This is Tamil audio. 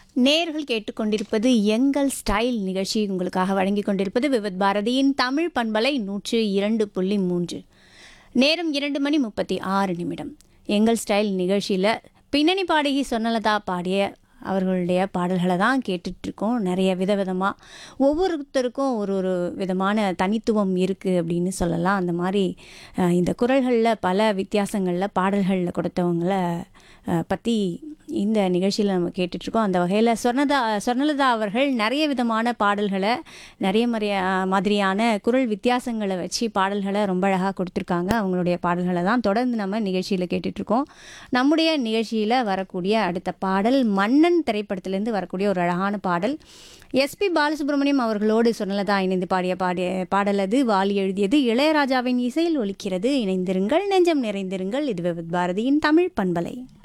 நேர்கள் கேட்டுக்கொண்டிருப்பது எங்கள் ஸ்டைல் நிகழ்ச்சி உங்களுக்காக வழங்கி கொண்டிருப்பது விவத் பாரதியின் தமிழ் பண்பலை நூற்று இரண்டு புள்ளி மூன்று நேரம் இரண்டு மணி முப்பத்தி ஆறு நிமிடம் எங்கள் ஸ்டைல் நிகழ்ச்சியில் பின்னணி பாடகி சொன்னலதா பாடிய அவர்களுடைய பாடல்களை தான் கேட்டுட்ருக்கோம் நிறைய விதவிதமாக ஒவ்வொருத்தருக்கும் ஒரு ஒரு விதமான தனித்துவம் இருக்குது அப்படின்னு சொல்லலாம் அந்த மாதிரி அஹ், இந்த குரல்களில் பல வித்தியாசங்களில் பாடல்களில் கொடுத்தவங்கள அஹ், பற்றி இந்த நிகழ்ச்சியில் நம்ம கேட்டுட்ருக்கோம் அந்த வகையில் சொர்ணதா சொர்ணலதா அவர்கள் நிறைய விதமான பாடல்களை நிறைய மறைய மாதிரியான குரல் வித்தியாசங்களை வச்சு பாடல்களை ரொம்ப அழகாக கொடுத்துருக்காங்க அவங்களுடைய பாடல்களை தான் தொடர்ந்து நம்ம நிகழ்ச்சியில் கேட்டுட்ருக்கோம் நம்முடைய நிகழ்ச்சியில் வரக்கூடிய அடுத்த பாடல் மன்னன் திரைப்படத்திலேருந்து வரக்கூடிய ஒரு அழகான பாடல் எஸ்பி பாலசுப்ரமணியம் அவர்களோடு சொன்னலதா இணைந்து பாடிய பாடிய பாடல் அது வாலி எழுதியது இளையராஜாவின் இசையில் ஒலிக்கிறது இணைந்திருங்கள் நெஞ்சம் நிறைந்திருங்கள் இது விவித் பாரதியின் தமிழ் பண்பலை